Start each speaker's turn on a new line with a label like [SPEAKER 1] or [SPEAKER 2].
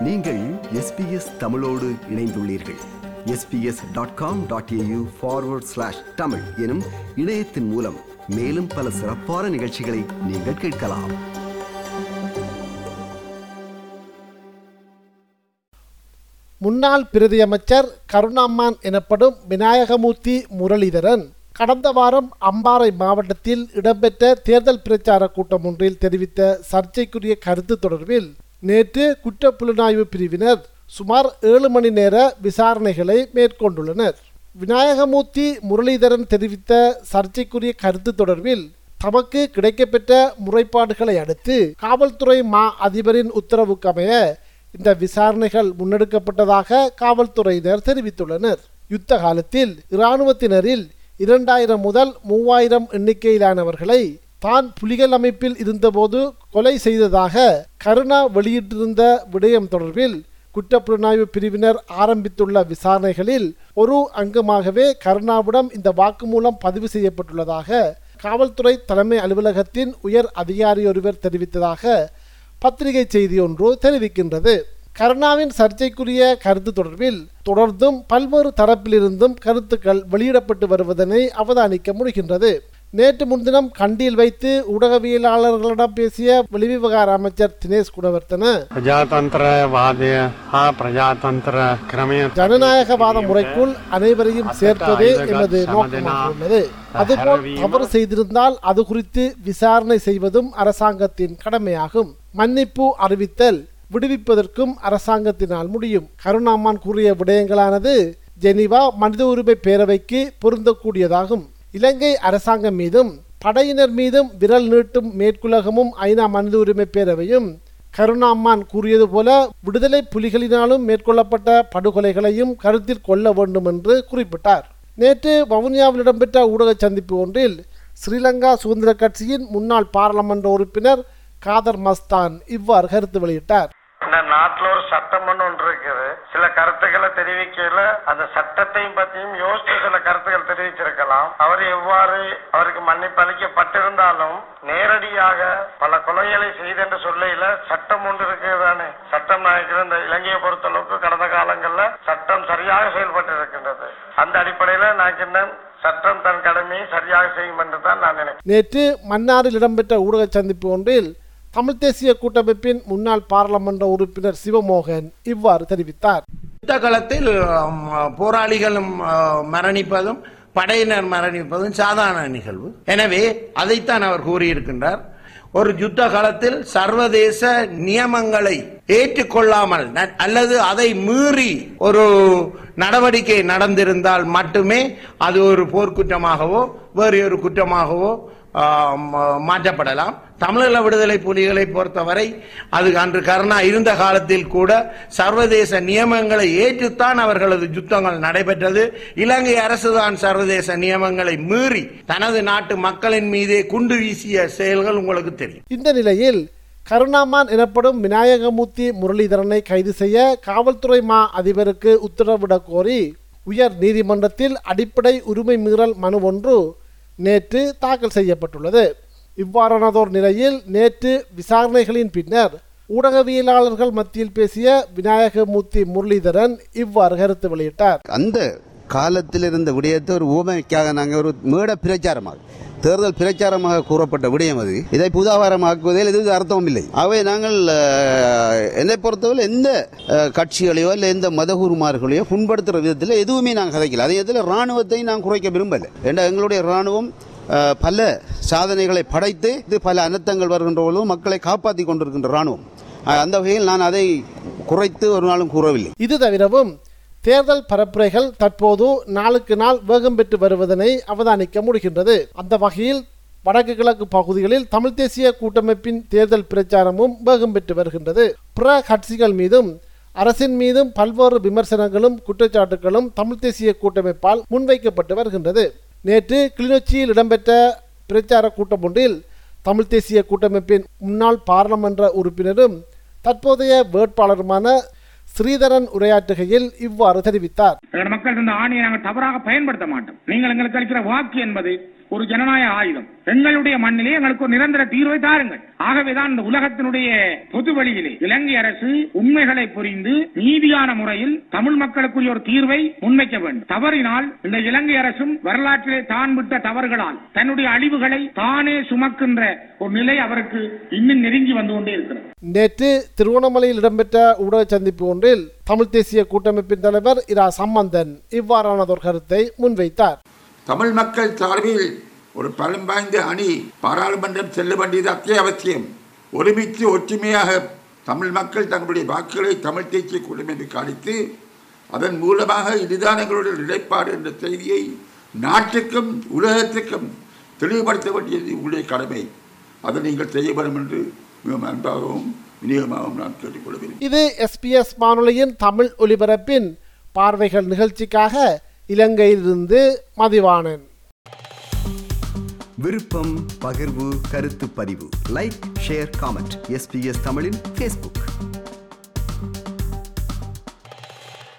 [SPEAKER 1] நீங்கள் எஸ்பிஎஸ் தமிழோடு இணைந்துள்ளீர்கள் SBS dot com dot AU forward slash Tamil எனும் இணையத்தின் மூலம் மேலும் பல சிறப்பான நிகழ்ச்சிகளை நீங்கள் கேட்கலாம்
[SPEAKER 2] முன்னாள் பிரதியமைச்சர் கருணாம்மான் எனப்படும் விநாயகமூர்த்தி முரளிதரன் கடந்த வாரம் அம்பாறை மாவட்டத்தில் இடம்பெற்ற தேர்தல் பிரச்சார கூட்டம் ஒன்றில் தெரிவித்த சர்ச்சைக்குரிய கருத்து தொடர்பில் நேற்று குற்ற புலனாய்வு பிரிவினர் சுமார் ஏழு மணி நேர விசாரணைகளை மேற்கொண்டுள்ளனர் விநாயகமூர்த்தி முரளிதரன் தெரிவித்த சர்ச்சைக்குரிய கருத்து தொடர்பில் தமக்கு கிடைக்கப்பெற்ற முறைப்பாடுகளை அடுத்து காவல்துறை மா அதிபரின் உத்தரவுக்கு அமைய இந்த விசாரணைகள் முன்னெடுக்கப்பட்டதாக காவல்துறையினர் தெரிவித்துள்ளனர் யுத்த காலத்தில் இராணுவத்தினரில் இரண்டாயிரம் முதல் மூவாயிரம் எண்ணிக்கையிலானவர்களை தான் புலிகள் அமைப்பில் இருந்தபோது கொலை செய்ததாக கருணா வெளியிட்டிருந்த விடயம் தொடர்பில் குற்றப்புலனாய்வு பிரிவினர் ஆரம்பித்துள்ள விசாரணைகளில் ஒரு அங்கமாகவே கருணாவிடம் இந்த வாக்குமூலம் பதிவு செய்யப்பட்டுள்ளதாக காவல்துறை தலைமை அலுவலகத்தின் உயர் அதிகாரியொருவர் தெரிவித்ததாக பத்திரிகை செய்தி ஒன்று தெரிவிக்கின்றது கருணாவின் சர்ச்சைக்குரிய கருத்து தொடர்பில் தொடர்ந்தும் பல்வேறு தரப்பிலிருந்தும் கருத்துக்கள் வெளியிடப்பட்டு வருவதனை அவதானிக்க முடிகின்றது நேற்று முன்தினம் கண்டியில் வைத்து ஊடகவியலாளர்களிடம் பேசிய வெளிவிவகார அமைச்சர் தினேஷ் குணவர்த்தன
[SPEAKER 3] ප්‍රජාතන්ත්‍රවාදය හා ප්‍රජාතන්ත්‍ර ක්‍රමය
[SPEAKER 2] ஜனநாயகவாத முறைக்குள் அனைவரையும் சேர்ப்பதே எமது நோக்கமாக உள்ளது அதுபோல் தவறு செய்திருந்தால் அது குறித்து விசாரணை செய்வதும் அரசாங்கத்தின் கடமையாகும் மன்னிப்பு அறிவித்தல் விடுவிப்பதற்கும் அரசாங்கத்தினால் முடியும் கருணாமான் கூறிய விடயங்களானது ஜெனீவா மனித உரிமை பேரவைக்கு பொருந்தக்கூடியதாகும் இலங்கை அரசாங்கம் மீதும் படையினர் மீதும் விரல் நீட்டும் மேற்குலகமும் ஐநா மனித உரிமை பேரவையும் கருணாம்மான் கூறியது போல விடுதலை புலிகளினாலும் மேற்கொள்ளப்பட்ட படுகொலைகளையும் கருத்தில் கொள்ள வேண்டும் என்று குறிப்பிட்டார் நேற்று வவுனியாவில் இடம்பெற்ற ஊடக சந்திப்பு ஒன்றில் ஸ்ரீலங்கா சுதந்திர கட்சியின் முன்னாள் பாராளுமன்ற உறுப்பினர் காதர் மஸ்தான் இவ்வாறு கருத்து வெளியிட்டார்
[SPEAKER 4] இந்த நாட்டுல ஒரு சட்டம் ஒண்ணு ஒன்று இருக்குது சில கருத்துக்களை தெரிவிக்கல அந்த சட்டத்தையும் பத்தியும் யோசிச்சு சில கருத்துக்கள் தெரிவிச்சிருக்கலாம் அவர் எவ்வாறு அவருக்கு மன்னிப்பு அளிக்கப்பட்டிருந்தாலும் நேரடியாக பல கொலைகளை செய்தென்று சொல்லையில சட்டம் ஒன்று இருக்குதானே சட்டம் நாயக்கர் இந்த இலங்கையை பொறுத்தளவுக்கு கடந்த காலங்கள்ல சட்டம் சரியாக செயல்பட்டு இருக்கின்றது அந்த அடிப்படையில நான் என்ன சட்டம் தன் கடமையை சரியாக செய்யும் என்று தான் நான் நினைக்கிறேன்
[SPEAKER 2] நேற்று மன்னாரில் இடம்பெற்ற ஊடக சந்திப்பு ஒன்றில் தமிழ் தேசிய கூட்டமைப்பின் முன்னாள் பாராளுமன்ற உறுப்பினர் சிவமோகன் இவ்வாறு தெரிவித்தார்
[SPEAKER 5] யுத்த காலத்தில் ஆம், போராளிகளும் ஆ, மரணிப்பதும் படையினர் மரணிப்பதும் சாதாரண நிகழ்வு எனவே அதைத்தான் அவர் கூறியிருக்கின்றார் ஒரு யுத்த காலத்தில் சர்வதேச நியமங்களை ஏற்றுக்கொள்ளாமல் ந- அல்லது அதை மீறி ஒரு நடவடிக்கை நடந்திருந்தால் மட்டுமே அது ஒரு போர்க்குற்றமாகவோ வேறு ஒரு குற்றமாகவோ ஆம், மாற்றப்படலாம் தமிழீழ விடுதலை புலிகளை பொறுத்தவரை அது அன்று கருணா இருந்த காலத்தில் கூட சர்வதேச நியமங்களை ஏற்றுத்தான் அவர்களது யுத்தங்கள் நடைபெற்றது இலங்கை அரசுதான் சர்வதேச நியமங்களை மீறி தனது நாட்டு மக்களின் மீதே குண்டு வீசிய செயல்கள் உங்களுக்கு தெரியும்
[SPEAKER 2] இந்த நிலையில் கருணாமான் எனப்படும் விநாயகமூர்த்தி முரளிதரனை கைது செய்ய காவல்துறை மா அதிபருக்கு உத்தரவிடக் கோரி உயர் நீதிமன்றத்தில் அடிப்படை உரிமை மீறல் மனு ஒன்று நேற்று தாக்கல் செய்யப்பட்டுள்ளது இவ்வாறானதோர் நிலையில் நேற்று விசாரணைகளின் பின்னர் ஊடகவியலாளர்கள் மத்தியில் பேசிய விநாயகமூர்த்தி முரளிதரன் இவ்வாறு கருத்து வெளியிட்டார்
[SPEAKER 6] அந்த காலத்தில் இருந்த விடயத்தை ஒரு ஊமைக்காக நாங்கள் ஒரு மேட பிரச்சாரமாக தேர்தல் பிரச்சாரமாக கூறப்பட்ட விடயம் அது இதை புதாகாரமாக்குவதில் இது அர்த்தம் இல்லை ஆகவே நாங்கள் அஹ், என்னை பொறுத்தவரை எந்த அஹ், கட்சிகளையோ இல்லை எந்த மதகுருமார்களையோ புண்படுத்துகிற விதத்தில் எதுவுமே நாங்கள் கதைக்கல அதே இதில் ராணுவத்தை நான் குறைக்க விரும்பலை ஏன்னா எங்களுடைய ராணுவம் அஹ், பல சாதனைகளை படைத்து இது பல அனர்த்தங்கள் வருகின்ற பொழுதும் மக்களை காப்பாற்றி கொண்டிருக்கின்ற ராணுவம் அஹ், அந்த வகையில் நான் அதை குறைத்து ஒரு நாளும் கூறவில்லை
[SPEAKER 2] இது தவிரவும் தேர்தல் பரப்புரைகள் தற்போது நாளுக்கு நாள் வேகம் பெற்று வருவதனை அவதானிக்க முடிகின்றது அந்த வகையில் வடக்கு கிழக்கு பகுதிகளில் தமிழ் தேசிய கூட்டமைப்பின் தேர்தல் பிரச்சாரமும் வேகம் பெற்று வருகின்றது பிற கட்சிகள் மீதும் அரசின் மீதும் பல்வேறு விமர்சனங்களும் குற்றச்சாட்டுகளும் தமிழ் தேசிய கூட்டமைப்பால் முன்வைக்கப்பட்டு வருகின்றது நேற்று கிளிநொச்சியில் இடம்பெற்ற பிரச்சார கூட்டம் ஒன்றில் தமிழ் தேசிய கூட்டமைப்பின் முன்னாள் பாராளுமன்ற உறுப்பினரும் தற்போதைய வேட்பாளருமான ஸ்ரீதரன் உரையாற்றுகையில் இவ்வாறு தெரிவித்தார்
[SPEAKER 7] எங்கள் மக்கள் இந்த ஆணையை நாங்கள் தவறாக பயன்படுத்த மாட்டோம் நீங்கள் எங்களுக்கு அளிக்கிற வாக்கு என்பது ஒரு ஜனநாயக ஆயுதம் எங்களுடைய மண்ணிலே எங்களுக்கு ஒரு நிரந்தர தீர்வை தாருங்கள் ஆகவேதான் இந்த உலகத்தினுடைய பொது வழியிலே இலங்கை அரசு உண்மைகளை புரிந்து நீதியான முறையில் தமிழ் மக்களுக்குரிய ஒரு தீர்வை முன்வைக்க வேண்டும் தவறினால் இந்த இலங்கை அரசும் வரலாற்றிலே தான் விட்ட தவறுகளால் தன்னுடைய அழிவுகளை தானே சுமக்கின்ற ஒரு நிலை அவருக்கு இன்னும் நெருங்கி வந்து கொண்டே இருக்கிறது
[SPEAKER 2] நேற்று திருவண்ணாமலையில் இடம்பெற்ற ஊடக சந்திப்பு ஒன்றில் தமிழ் தேசிய கூட்டமைப்பின் தலைவர் இரா சம்பந்தன் இவ்வாறானதொரு கருத்தை முன்வைத்தார்
[SPEAKER 8] தமிழ் மக்கள் சார்பில் ஒரு பலம் வாய்ந்த அணி பாராளுமன்றம் செல்ல வேண்டியது அத்தியாவசியம் ஒருமித்து ஒற்றுமையாக தமிழ் மக்கள் தங்களுடைய வாக்குகளை தமிழ் தேசிய கூட்டமைப்புக்கு அளித்து அதன் மூலமாக இதுதான் எங்களுடைய நிலைப்பாடு என்ற செய்தியை நாட்டுக்கும் உலகத்துக்கும் தெளிவுபடுத்த வேண்டியது உங்களுடைய கடமை அதை நீங்கள் செய்ய வேண்டும் என்று மிகவும் அன்பாகவும் விநியோகமாகவும் நான் கேட்டுக்கொள்கிறேன்
[SPEAKER 2] இது எஸ்பிஎஸ் வானொலியின் தமிழ் ஒலிபரப்பின் பார்வைகள் நிகழ்ச்சிக்காக இலங்கையிலிருந்து மதிவாணன்
[SPEAKER 1] விருப்பம் பகிர்வு கருத்து பதிவு லைக் ஷேர் காமெண்ட் எஸ்பிஎஸ் தமிழின் ஃபேஸ்புக்